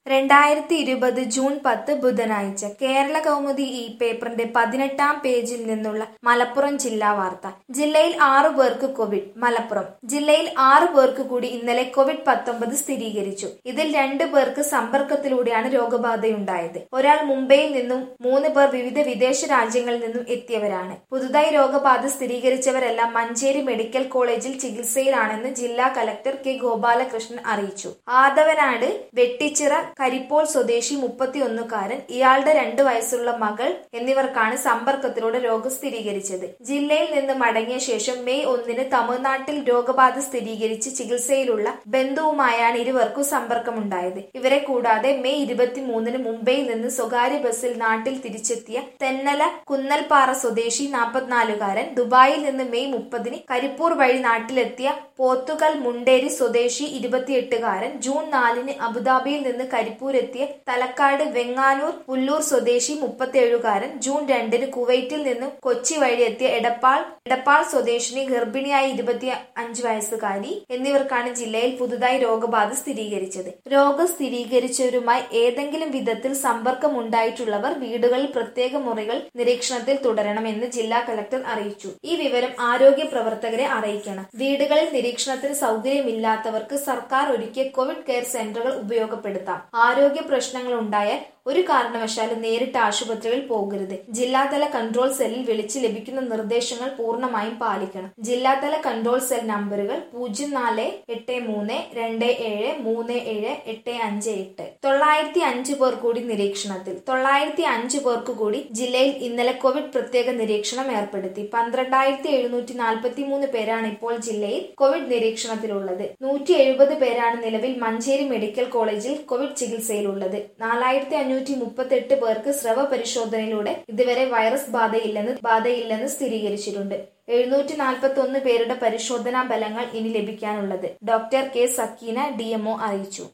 രണ്ടായിരത്തി ഇരുപത് ജൂൺ പത്ത് ബുധനാഴ്ച കേരള കൗമുദി ഈ പേപ്പറിന്റെ പതിനെട്ടാം പേജിൽ നിന്നുള്ള മലപ്പുറം ജില്ലാ വാർത്ത ജില്ലയിൽ ആറു പേർക്ക് കോവിഡ് മലപ്പുറം ജില്ലയിൽ ആറു പേർക്ക് കൂടി ഇന്നലെ കോവിഡ് പത്തൊമ്പത് സ്ഥിരീകരിച്ചു ഇതിൽ രണ്ടു പേർക്ക് സമ്പർക്കത്തിലൂടെയാണ് രോഗബാധയുണ്ടായത് ഒരാൾ മുംബൈയിൽ നിന്നും മൂന്ന് പേർ വിവിധ വിദേശ രാജ്യങ്ങളിൽ നിന്നും എത്തിയവരാണ് പുതുതായി രോഗബാധ സ്ഥിരീകരിച്ചവരെല്ലാം മഞ്ചേരി മെഡിക്കൽ കോളേജിൽ ചികിത്സയിലാണെന്ന് ജില്ലാ കലക്ടർ കെ ഗോപാലകൃഷ്ണൻ അറിയിച്ചു ആദവനാട് വെട്ടിച്ചിറ കരിപ്പോൾ സ്വദേശി മുപ്പത്തിയൊന്നുകാരൻ ഇയാളുടെ രണ്ടു വയസ്സുള്ള മകൾ എന്നിവർക്കാണ് സമ്പർക്കത്തിലൂടെ രോഗം സ്ഥിരീകരിച്ചത് ജില്ലയിൽ നിന്ന് മടങ്ങിയ ശേഷം മെയ് ഒന്നിന് തമിഴ്നാട്ടിൽ രോഗബാധ സ്ഥിരീകരിച്ച് ചികിത്സയിലുള്ള ബന്ധുവുമായാണ് ഇരുവർക്കും സമ്പർക്കമുണ്ടായത് ഇവരെ കൂടാതെ മെയ് ഇരുപത്തിമൂന്നിന് മുംബൈയിൽ നിന്ന് സ്വകാര്യ ബസ്സിൽ നാട്ടിൽ തിരിച്ചെത്തിയ തെന്നല കുന്നൽപ്പാറ സ്വദേശി നാൽപ്പത്തിനാലുകാരൻ ദുബായിൽ നിന്ന് മെയ് മുപ്പതിന് കരിപ്പൂർ വഴി നാട്ടിലെത്തിയ പോത്തുകൽ മുണ്ടേരി സ്വദേശി ഇരുപത്തിയെട്ടുകാരൻ ജൂൺ നാലിന് അബുദാബിയിൽ നിന്ന് കരിപ്പൂരെത്തിയ തലക്കാട് വെങ്ങാനൂർ പുല്ലൂർ സ്വദേശി മുപ്പത്തിയേഴുകാരൻ ജൂൺ രണ്ടിന് കുവൈറ്റിൽ നിന്നും കൊച്ചി വഴി എത്തിയ എടപ്പാൾ എടപ്പാൾ സ്വദേശിനി ഗർഭിണിയായ ഇരുപത്തി അഞ്ച് വയസ്സുകാരി എന്നിവർക്കാണ് ജില്ലയിൽ പുതുതായി രോഗബാധ സ്ഥിരീകരിച്ചത് രോഗം സ്ഥിരീകരിച്ചവരുമായി ഏതെങ്കിലും വിധത്തിൽ സമ്പർക്കമുണ്ടായിട്ടുള്ളവർ വീടുകളിൽ പ്രത്യേക മുറികൾ നിരീക്ഷണത്തിൽ തുടരണമെന്ന് ജില്ലാ കലക്ടർ അറിയിച്ചു ഈ വിവരം ആരോഗ്യ പ്രവർത്തകരെ അറിയിക്കണം വീടുകളിൽ നിരീക്ഷണത്തിന് സൗകര്യമില്ലാത്തവർക്ക് സർക്കാർ ഒരുക്കിയ കോവിഡ് കെയർ സെന്ററുകൾ ഉപയോഗപ്പെടുത്താം ആരോഗ്യ പ്രശ്നങ്ങൾ ഉണ്ടായാൽ ഒരു കാരണവശാലും നേരിട്ട് ആശുപത്രിയിൽ പോകരുത് ജില്ലാതല കൺട്രോൾ സെല്ലിൽ വിളിച്ച് ലഭിക്കുന്ന നിർദ്ദേശങ്ങൾ പൂർണ്ണമായും പാലിക്കണം ജില്ലാതല കൺട്രോൾ സെൽ നമ്പറുകൾ പൂജ്യം നാല് എട്ട് മൂന്ന് രണ്ട് ഏഴ് മൂന്ന് ഏഴ് എട്ട് അഞ്ച് എട്ട് തൊള്ളായിരത്തി അഞ്ച് പേർ കൂടി നിരീക്ഷണത്തിൽ തൊള്ളായിരത്തി അഞ്ച് പേർക്ക് കൂടി ജില്ലയിൽ ഇന്നലെ കോവിഡ് പ്രത്യേക നിരീക്ഷണം ഏർപ്പെടുത്തി പന്ത്രണ്ടായിരത്തി എഴുന്നൂറ്റി നാൽപ്പത്തി മൂന്ന് പേരാണ് ഇപ്പോൾ ജില്ലയിൽ കോവിഡ് നിരീക്ഷണത്തിലുള്ളത് നൂറ്റി എഴുപത് പേരാണ് നിലവിൽ മഞ്ചേരി മെഡിക്കൽ കോളേജിൽ കോവിഡ് ചികിത്സയിലുള്ളത് നാലായിരത്തി അഞ്ഞൂറ്റി മുപ്പത്തെട്ട് പേർക്ക് സ്രവ പരിശോധനയിലൂടെ ഇതുവരെ വൈറസ് ബാധയില്ലെന്ന് ബാധയില്ലെന്ന് സ്ഥിരീകരിച്ചിട്ടുണ്ട് എഴുന്നൂറ്റി നാൽപ്പത്തി ഒന്ന് പേരുടെ പരിശോധനാ ഫലങ്ങൾ ഇനി ലഭിക്കാനുള്ളത് ഡോക്ടർ കെ സക്കീന ഡി അറിയിച്ചു